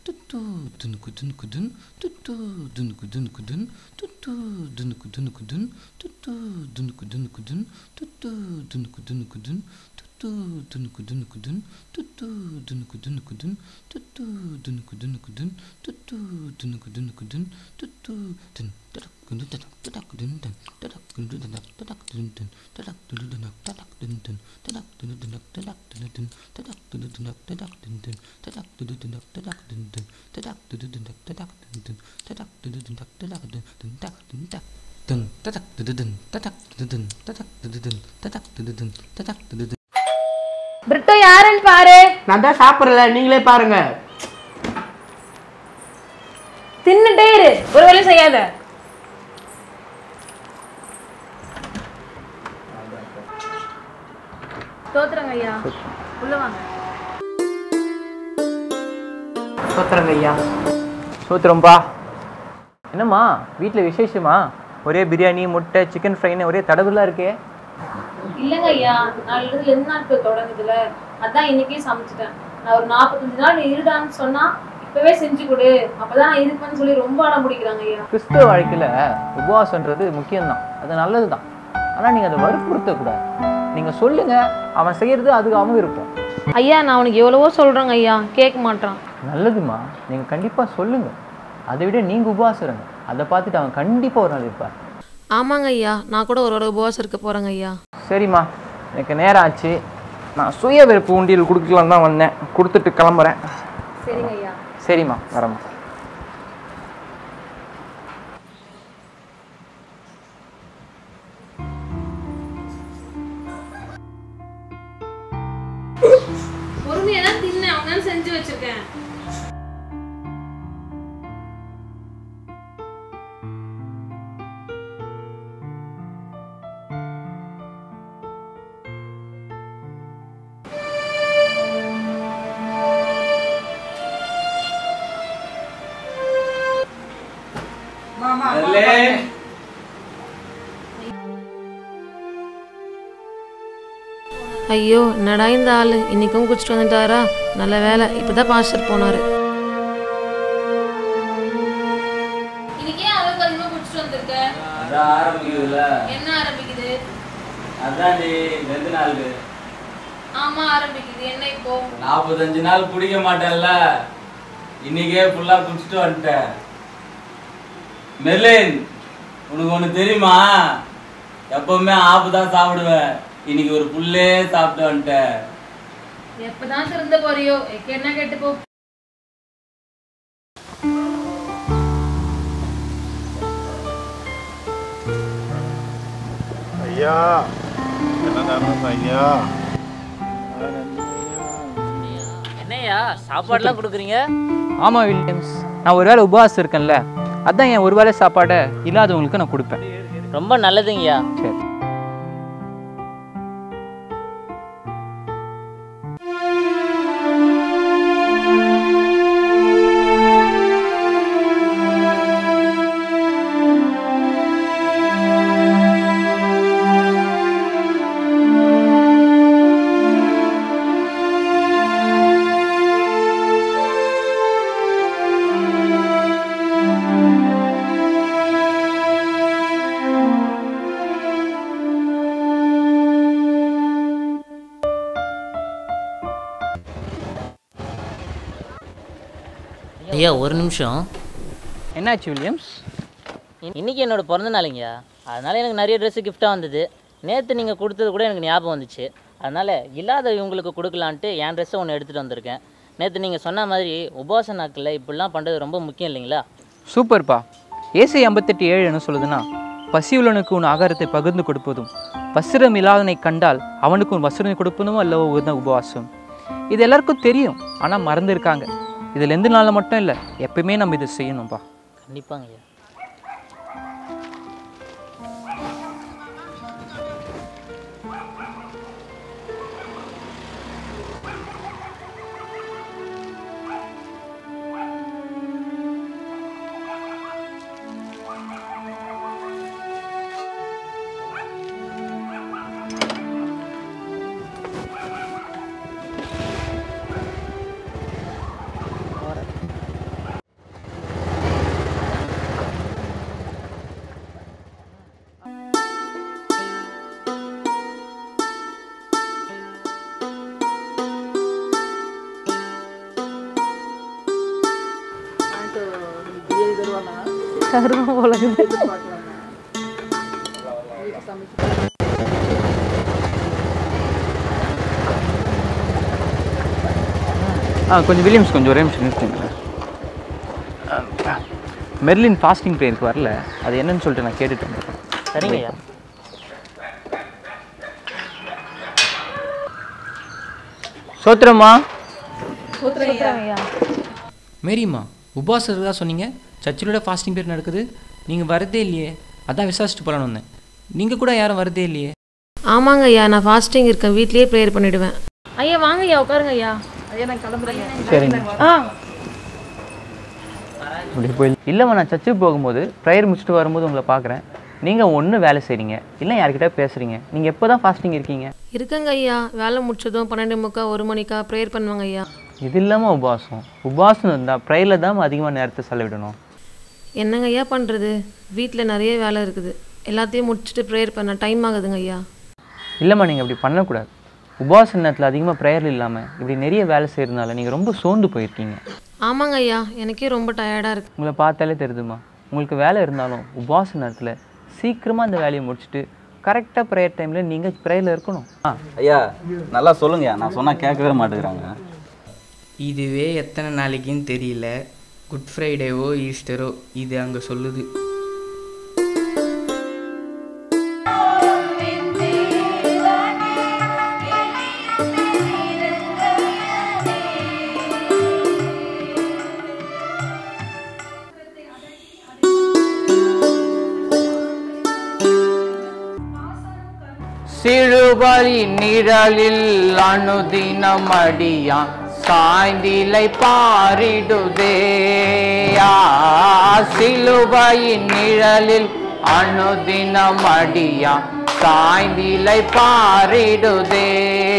துட்டு துணுக்கு துணுக்கு துன் துட்டு துணுக்கு துணுக்கு துன் துட்டு துணுக்கு துணுக்கு துன் துட்டு துணுக்கு துணுக்கு துன் துட்டு துணுக்கு துணுக்கு துன் துட்டு துணுக்கு துணுக்கு துன் துட்டு துணுக்கு துணுக்கு துன் துட்டு துணுக்கு துணுக்கு துன் துட்டு துணுக்கு துணுக்கு துன் துட்டு துன் தடக் குண்டு தடக் தடக் துன் தன் தடக் குண்டு தடக் தடக் துன் தன் தடக் துண்டு தடக் தடக் துன் தன் தடக் துண்டு தடக் தடக் துன் தன் தடக் துண்டு தடக் தடக் துன் தன் தடக் துண்டு தடக் தடக் துன் தன் தடக் துண்டு தடக் தடக் துன் தன் தடக் துண்டு தடக் தடக் துன் தன் தடக் துண்டு தடக் தன் தடக் துண்டு தன் தடக் துண்டு தன் தடக் துண்டு தன் தடக் துண்டு தன் தடக் துண்டு தன் பிரிட்டோ யாருன்னு பாரு நான் தான் சாப்பிடல நீங்களே பாருங்க தின்னுட்டே இரு ஒரு வேலையும் செய்யாத தோத்துறங்க ஐயா உள்ள வாங்க சோத்துறங்க ஐயா சூத்திரம்பா என்னம்மா வீட்டில் விசேஷமா ஒரே பிரியாணி முட்டை சிக்கன் ஃப்ரைன்னு ஒரே தடவுலாம் இருக்கே இல்லைங்க ஐயா நாளைல ரெண்டு நாட்கள் தொடங்குதுல அதான் இன்னைக்கே சமைச்சிட்டேன் நான் ஒரு நாற்பத்தஞ்சு நாள் இருடான்னு சொன்னா இப்பவே செஞ்சு கொடு அப்பதான் நான் இருப்பேன்னு சொல்லி ரொம்ப அடம் பிடிக்கிறாங்க ஐயா கிறிஸ்துவ வாழ்க்கையில் உபவாசன்றது முக்கியம்தான் அது நல்லது தான் ஆனால் நீங்கள் அதை வற்புறுத்தக்கூடாது நீங்கள் சொல்லுங்கள் அவன் செய்கிறது அதுக்கு அவன் இருப்போம் ஐயா நான் உனக்கு எவ்வளவோ சொல்றேங்க ஐயா கேட்க மாட்டான் நல்லதுமா நீங்கள் கண்டிப்பாக சொல்லுங்கள் அதை விட நீங்கள் உபவாசம் இருங்க அதை பார்த்துட்டு அவன் கண்டிப்பாக ஒரு நாள் இருப்பார் ஆமாங்க ஐயா நான் கூட ஒரு ஒரு உபவாசம் இருக்க போறேங்க ஐயா சரிம்மா எனக்கு நேரம் ஆச்சு நான் சுய வெறுப்பு உண்டியல் கொடுக்கலாம் தான் வந்தேன் கொடுத்துட்டு கிளம்புறேன் சரிங்க ஐயா சரிம்மா வரேம்மா பொறுமையா தான் தின்ன அவங்க தான் செஞ்சு வச்சிருக்கேன் ஐயோ என்னடா இந்த ஆளு இன்னைக்கும் குடிச்சிட்டு வந்துட்டாரா நல்ல வேலை இப்பதான் பாஸ்டர் போனாரு இன்னைக்கே அளவுக்கு அதிகமா குடிச்சிட்டு வந்திருக்க அதான் ஆரம்பிக்குதுல்ல என்ன ஆரம்பிக்குது அதான் நீ ரெண்டு நாள் ஆமா ஆரம்பிக்குது என்ன இப்போ நாற்பத்தஞ்சு நாள் குடிக்க மாட்டேன்ல இன்னைக்கே ஃபுல்லா குடிச்சிட்டு வந்துட்டேன் மெர்லின் உனக்கு ஒன்று தெரியுமா எப்பவுமே ஆப்பு தான் சாப்பிடுவேன் இன்னைக்கு ஒரு புல்லே சாப்பிட்டு வந்துட்டேன் எப்பதான் திருந்த போறியோ எக்கு என்ன கேட்டு போ ஐயா என்னதான் ஐயா என்னய்யா சாப்பாடுலாம் கொடுக்குறீங்க ஆமாம் வில்லியம்ஸ் நான் ஒரு வேளை உபவாசம் இருக்கேன்ல அதான் என் ஒரு வேளை சாப்பாடை இல்லாதவங்களுக்கு நான் கொடுப்பேன் ரொம்ப நல்லதுங்கய்யா சரி ஐயா ஒரு நிமிஷம் என்னாச்சு வில்லியம்ஸ் இன்னைக்கு என்னோட பிறந்த நாளுங்கய்யா அதனால எனக்கு நிறைய ட்ரெஸ்ஸு கிஃப்டாக வந்தது நேற்று நீங்கள் கொடுத்தது கூட எனக்கு ஞாபகம் வந்துச்சு அதனால் இல்லாத இவங்களுக்கு கொடுக்கலான்ட்டு என் ட்ரெஸ்ஸை ஒன்று எடுத்துகிட்டு வந்திருக்கேன் நேற்று நீங்கள் சொன்ன மாதிரி உபவாச நாட்களில் இப்படிலாம் பண்ணுறது ரொம்ப முக்கியம் இல்லைங்களா சூப்பர்ப்பா ஏசை ஐம்பத்தெட்டு ஏழு என்ன சொல்லுதுன்னா பசியுள்ளனுக்கு உன் ஆகாரத்தை பகிர்ந்து கொடுப்பதும் வஸ்திரம் இல்லாதனை கண்டால் அவனுக்கு உன் வஸ்திரம் கொடுப்பதும் அல்லவோ உகந்த உபவாசம் இது எல்லாருக்கும் தெரியும் ஆனால் மறந்துருக்காங்க இதில் எந்த நாளில் மட்டும் இல்லை எப்பயுமே நம்ம இதை செய்யணும்ப்பா கண்டிப்பாங்கய்யா கருமம் போலகுது ஆ கொஞ்சம் வில்லியம்ஸ் கொஞ்சம் ஒரே நிமிஷம் நிறுத்துங்க மெர்லின் ஃபாஸ்டிங் ப்ரேயருக்கு வரல அது என்னன்னு சொல்லிட்டு நான் கேட்டுட்டு வந்துடுறேன் சரிங்க ஐயா சோத்திரம்மா மேரிம்மா உபவாசம் இருக்கா சொன்னீங்க சர்ச்சிலோட ஃபாஸ்டிங் பீரியட் நடக்குது நீங்கள் வரதே இல்லையே அதான் விசாரிச்சுட்டு போகலான்னு வந்தேன் நீங்கள் கூட யாரும் வரதே இல்லையே ஆமாங்க ஐயா நான் ஃபாஸ்டிங் இருக்கேன் வீட்லயே ப்ரேயர் பண்ணிடுவேன் ஐயா வாங்க ஐயா உட்காருங்க ஐயா சரிங்க ஆ அப்படி போய் இல்லைம்மா நான் சர்ச்சுக்கு போகும்போது ப்ரேயர் முடிச்சுட்டு வரும்போது உங்களை பார்க்குறேன் நீங்கள் ஒன்று வேலை செய்கிறீங்க இல்லை யார்கிட்ட பேசுகிறீங்க நீங்கள் எப்போ தான் ஃபாஸ்டிங் இருக்கீங்க இருக்கங்க ஐயா வேலை முடிச்சதும் பன்னெண்டு முக்கா ஒரு மணிக்கா ப்ரேயர் பண்ணுவாங்க ஐயா இது இல்லாமல் உபவாசம் உபவாசம் இருந்தால் ப்ரேயரில் தான் அதிகமாக நேரத்தை செலவிடணும் என்னங்க ஐயா பண்ணுறது வீட்டில் நிறைய வேலை இருக்குது எல்லாத்தையும் முடிச்சுட்டு ப்ரேயர் பண்ண டைம் ஆகுதுங்க ஐயா இல்லைம்மா நீங்கள் அப்படி பண்ணக்கூடாது உபவாச நேரத்தில் அதிகமாக ப்ரேயர் இல்லாமல் இப்படி நிறைய வேலை செய்கிறதுனால நீங்கள் ரொம்ப சோர்ந்து போயிருக்கீங்க ஆமாங்க ஐயா எனக்கே ரொம்ப டயர்டாக இருக்கு உங்களை பார்த்தாலே தெரியுதுமா உங்களுக்கு வேலை இருந்தாலும் உபவாச நேரத்தில் சீக்கிரமாக அந்த வேலையை முடிச்சுட்டு கரெக்டாக ப்ரேயர் டைமில் நீங்கள் ப்ரேயரில் இருக்கணும் ஆ ஐயா நல்லா சொல்லுங்கய்யா நான் சொன்னால் கேட்கவே மாட்டேங்கிறாங்க இதுவே எத்தனை நாளைக்குன்னு தெரியல குட் ஃப்ரைடேவோ ஈஸ்டரோ இது அங்கே சொல்லுது சிறுபலி நிழலில் அனுதினம் அடியான் சாய்ந்திலை பாரிடுதே ஆ, சிலுவையின் நிழலில் அனுதினம் அடியான் சாய்ந்திலை பாரிடுதே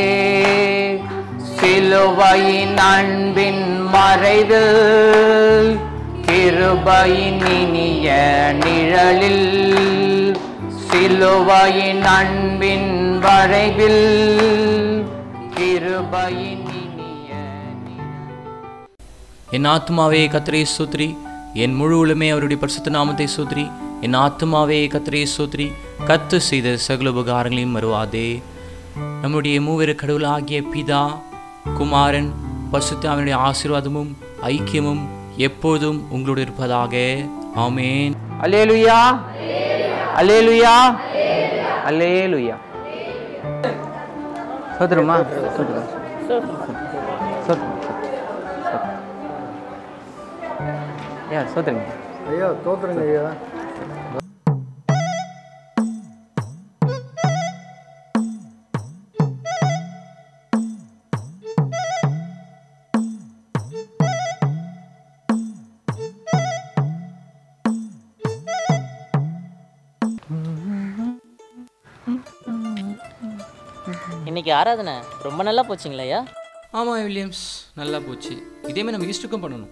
சிலுவையின் அன்பின் மறைவில் கிருபையின் இனிய நிழலில் சிலுவையின் அன்பின் வரைவில் கிருபையின் இனிய என் ஆத்மாவே கத்திரே சோத்ரி என் முழு உலமே அவருடைய பரிசுத்த நாமத்தை சோத்ரி என் ஆத்மாவே கத்திரே சோத்ரி கத்து செய்த சகல உபகாரங்களையும் மறுவாதே நம்முடைய மூவேறு கடவுள் ஆகிய பிதா குமாரன் பரிசுத்த அவனுடைய ஆசீர்வாதமும் ஐக்கியமும் எப்போதும் உங்களோடு இருப்பதாக ஆமேன் அலேலுயா அலேலுயா அலேலுயா சோதரமா சோதரம் சோதரம் யா சோதரங்க ஐயா தோத்துருங்க ஐயா இன்னைக்கு ஆராதனை ரொம்ப நல்லா போச்சுங்களா ஐயா ஆமாம் வில்லியம்ஸ் நல்லா போச்சு இதேமாதிரி நம்ம ஈஸ்டுக்கும் பண்ணணும்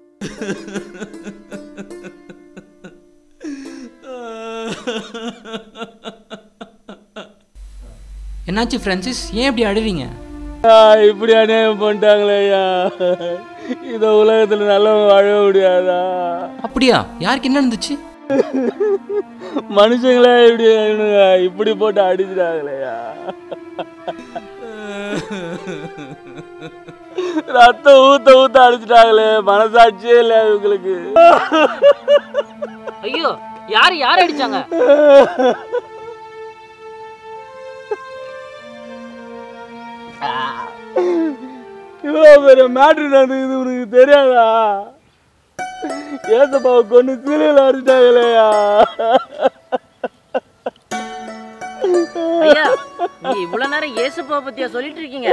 என்னாச்சு ஃப்ரான்சிஸ் ஏன் இப்படி அழுறீங்க இப்படி அநியாயம் பண்ணிட்டாங்களே ஐயா இந்த உலகத்துல நல்லவங்க வாழ முடியாதா அப்படியா யாருக்கு என்ன இருந்துச்சு மனுஷங்களே இப்படி ஆயிடுங்க. இப்படி போட்டு அடிச்சிட்டாங்களேயா ரத்தம் ஊத்த ஊத்த அடிச்சிட்டாங்களே மனசாட்சியே இல்ல இவங்களுக்கு ஐயோ யார் யார் அடிச்சாங்க இவ்வளோ பெரிய மேட்ரு நடந்தது உனக்கு தெரியாதா ஏசப்பாவை கொண்டு சிலையில் அடிச்சிட்டாங்களேயா ஐயா நீங்க இவ்வளவு நேரம் இயேசுப்பா பத்தியா சொல்லிட்டு இருக்கீங்க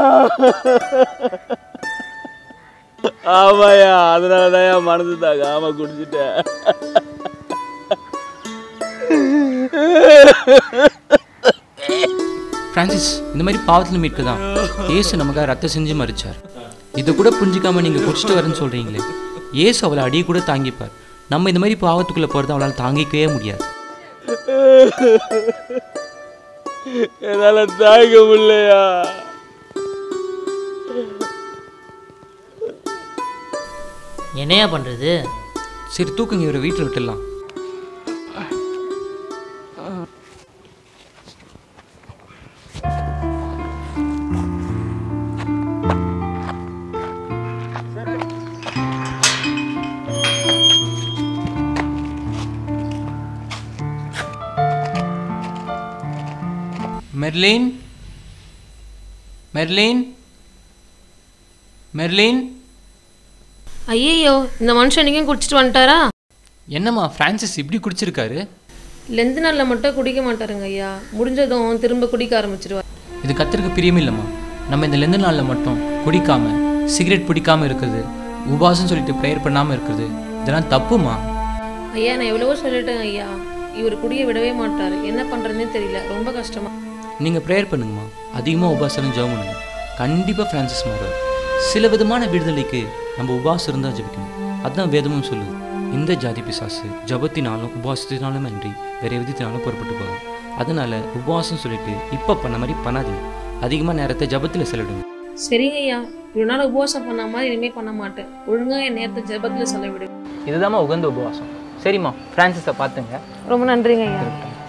ஆமாயா அதனாலதான் என் மனசு தாங்காம குடிச்சிட்டேன் ஃப்ரான்சிஸ் இந்த மாதிரி பாவத்தில் மீட்க தான் ஏசு நமக்காக ரத்த செஞ்சு மறிச்சார் இதை கூட புரிஞ்சிக்காம நீங்கள் குடிச்சிட்டு வரேன்னு சொல்கிறீங்களே ஏசு அவளை அடி கூட தாங்கிப்பார் நம்ம இந்த மாதிரி பாவத்துக்குள்ளே போகிறத அவளால் தாங்கிக்கவே முடியாது என்னால தாங்க முடியலையா என்னையா பண்ணுறது சரி தூக்குங்க இவரை வீட்டில் விட்டுடலாம் மெர்லின் மெர்லின் மெர்லின் ஐயையோ இந்த மனுஷன் இன்னைக்கும் குடிச்சிட்டு வந்துட்டாரா என்னம்மா ஃப்ரான்சிஸ் இப்படி குடிச்சிருக்காரு லெந்து நாளில் மட்டும் குடிக்க மாட்டாருங்க ஐயா முடிஞ்சதும் திரும்ப குடிக்க ஆரம்பிச்சிருவார் இது கத்திரிக்க பிரியம் இல்லைம்மா நம்ம இந்த லெந்து நாளில் மட்டும் குடிக்காம சிகரெட் பிடிக்காம இருக்கிறது உபாசம் சொல்லிட்டு ப்ரேயர் பண்ணாமல் இருக்கிறது இதெல்லாம் தப்புமா ஐயா நான் எவ்வளவோ சொல்லிட்டேன் ஐயா இவர் குடிய விடவே மாட்டார் என்ன பண்ணுறதுனே தெரியல ரொம்ப கஷ்டமா நீங்கள் ப்ரேயர் பண்ணுங்கம்மா அதிகமாக உபாசனம் ஜெபம் பண்ணுங்க கண்டிப்பாக ஃப்ரான்சிஸ் மாறுவார் சில விதமான விடுதலைக்கு நம்ம உபாசம் இருந்தால் ஜெபிக்கணும் அதுதான் வேதமும் சொல்லுது இந்த ஜாதி பிசாசு ஜபத்தினாலும் உபாசத்தினாலும் அன்றி வேற விதத்தினாலும் புறப்பட்டு போகும் அதனால உபவாசம் சொல்லிட்டு இப்போ பண்ண மாதிரி பண்ணாதீங்க அதிகமாக நேரத்தை ஜபத்தில் செலவிடுங்க சரிங்க ஐயா இவ்வளோ நாள் உபவாசம் பண்ண மாதிரி இனிமேல் பண்ண மாட்டேன் ஒழுங்காக என் நேரத்தை ஜெபத்தில் செலவிடு இதுதாம்மா உகந்த உபவாசம் சரிம்மா ஃப்ரான்சிஸை பார்த்துங்க ரொம்ப நன்றிங்க ஐயா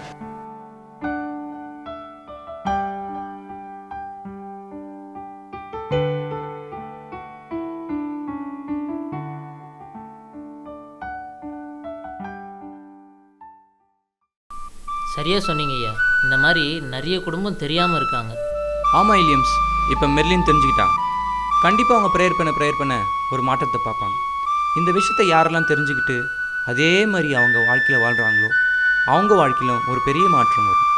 சரியாக சொன்னீங்க ஐயா இந்த மாதிரி நிறைய குடும்பம் தெரியாமல் இருக்காங்க ஆமாம் இலியம்ஸ் இப்போ மெர்லின் தெரிஞ்சுக்கிட்டாங்க கண்டிப்பாக அவங்க ப்ரேயர் பண்ண ப்ரேயர் பண்ண ஒரு மாற்றத்தை பார்ப்பாங்க இந்த விஷயத்தை யாரெல்லாம் தெரிஞ்சுக்கிட்டு அதே மாதிரி அவங்க வாழ்க்கையில் வாழ்கிறாங்களோ அவங்க வாழ்க்கையிலும் ஒரு பெரிய மாற்றம் வரும்